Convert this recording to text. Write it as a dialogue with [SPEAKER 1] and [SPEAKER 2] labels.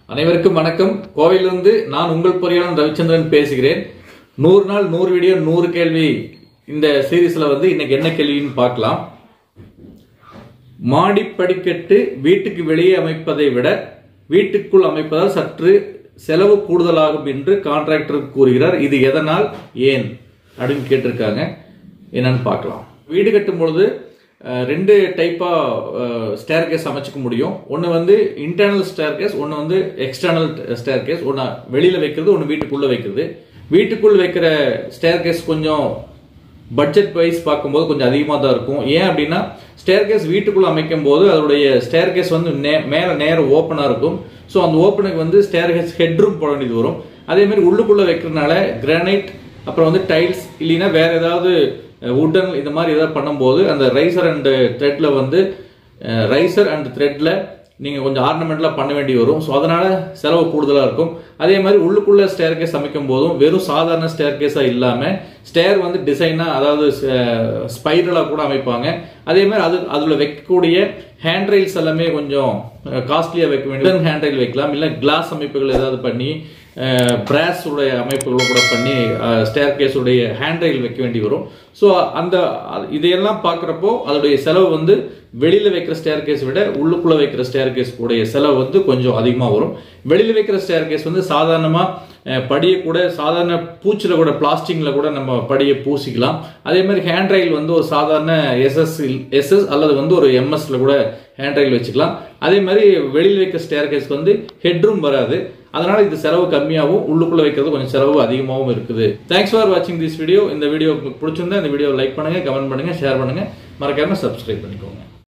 [SPEAKER 1] அனைவருக்கும் வணக்கம் கோவையிலிருந்து நான் உங்கள் பொறியாளர் ரவிச்சந்திரன் பேசுகிறேன் நூறு நாள் நூறு வீடியோ நூறு கேள்வி இந்த சீரீஸ்ல வந்து இன்னைக்கு என்ன கேள்வின்னு பார்க்கலாம் மாடி படிக்கட்டு வீட்டுக்கு வெளியே அமைப்பதை விட வீட்டுக்குள் அமைப்பதால் சற்று செலவு கூடுதலாகும் என்று கான்ட்ராக்டர் கூறுகிறார் இது எதனால் ஏன் அப்படின்னு கேட்டிருக்காங்க என்னன்னு பார்க்கலாம் வீடு கட்டும் பொழுது அஹ், ரெண்டு டைப்பா ஸ்டேர் கேஸ் அமைச்சுக்க முடியும் ஒன்று வந்து இன்டர்னல் ஸ்டேர் கேஸ் ஒன்று வந்து எக்ஸ்டர்னல் ஸ்டேர் கேஸ் ஒன்று வெளியில் வைக்கிறது ஒன்று வீட்டுக்குள்ளே வைக்கிறது வீட்டுக்குள் வைக்கிற ஸ்டேர் கேஸ் கொஞ்சம் பட்ஜெட் வைஸ் பார்க்கும்போது கொஞ்சம் அதிகமாக தான் இருக்கும் ஏன் அப்படின்னா ஸ்டேர்கேஸ் வீட்டுக்குள்ள அமைக்கும் போது அதோடைய ஸ்டேர்கேஸ் வந்து நே மேலே நேரம் ஓப்பனாக இருக்கும் ஸோ அந்த ஓப்பனுக்கு வந்து ஸ்டேர்கேஸ் ஹெட்ரூம் போட வேண்டியது வரும் அதே மாதிரி உள்ளுக்குள்ளே வைக்கிறதுனால கிரானைட் அப்புறம் வந்து டைல்ஸ் இல்லைன்னா வேற ஏதாவது உட்டன் இந்த மாதிரி ஏதாவது பண்ணும்போது அந்த ரைசர் அண்ட் த்ரெட்ல வந்து ரைசர் அண்ட் த்ரெட்ல நீங்கள் கொஞ்சம் ஆர்னமெண்ட்லாம் பண்ண வேண்டி வரும் ஸோ அதனால செலவு கூடுதலாக இருக்கும் அதே மாதிரி உள்ளுக்குள்ள ஸ்டேர் கேஸ் அமைக்கும் போதும் வெறும் சாதாரண ஸ்டேர் கேஸாக இல்லாமல் ஸ்டேர் வந்து டிசைனாக அதாவது ஸ்பைரலாக கூட அமைப்பாங்க அதே மாதிரி அது அதில் வைக்கக்கூடிய ஹேண்ட் ரைல்ஸ் எல்லாமே கொஞ்சம் காஸ்ட்லியாக வைக்க வேண்டிய ஹேண்ட் ரைல் வைக்கலாம் இல்லை கிளாஸ் அமைப்புகள் ஏதாவது பண்ணி பிராஸ் உடைய அமைப்புகளும் கூட பண்ணி ஸ்டேர் கேஸ் உடைய ஹேண்ட் ரயில் வைக்க வேண்டி வரும் ஸோ அந்த அது- இதையெல்லாம் பார்க்குறப்போ அதோடைய செலவு வந்து வெளியில் வைக்கிற ஸ்டேர் கேஸ் விட உள்ளுக்குள்ளே வைக்கிற ஸ்டேர் கேஸ் உடைய செலவு வந்து கொஞ்சம் அதிகமாக வரும் வெளியில் வைக்கிற ஸ்டேர் கேஸ் வந்து சாதாரணமாக படியை கூட சாதாரண பூச்சில் கூட பிளாஸ்டிக்கில் கூட நம்ம படியை பூசிக்கலாம் அதே மாதிரி ஹேண்ட் ரயில் வந்து ஒரு சாதாரண எஸ்எஸ் எஸ்எஸ் அல்லது வந்து ஒரு எம்எஸ்ல கூட ஹேண்ட் ரயில் வச்சுக்கலாம் அதே மாதிரி வெளியில் வைக்கிற ஸ்டேர் கேஸ் வந்து ஹெட்ரூம் வராது அதனால இது செலவு கம்மியாகவும் உள்ளுக்குள்ள வைக்கிறது கொஞ்சம் செலவு அதிகமாகவும் இருக்குது தேங்க்ஸ் ஃபார் வாட்சிங் திஸ் வீடியோ இந்த வீடியோ உங்களுக்கு பிடிச்சிருந்தா இந்த வீடியோ லைக் பண்ணுங்க கமெண்ட் பண்ணுங்க ஷேர் பண்ணுங்க மறக்காம சப்ஸ்கிரைப் பண்ணிக்கோங்க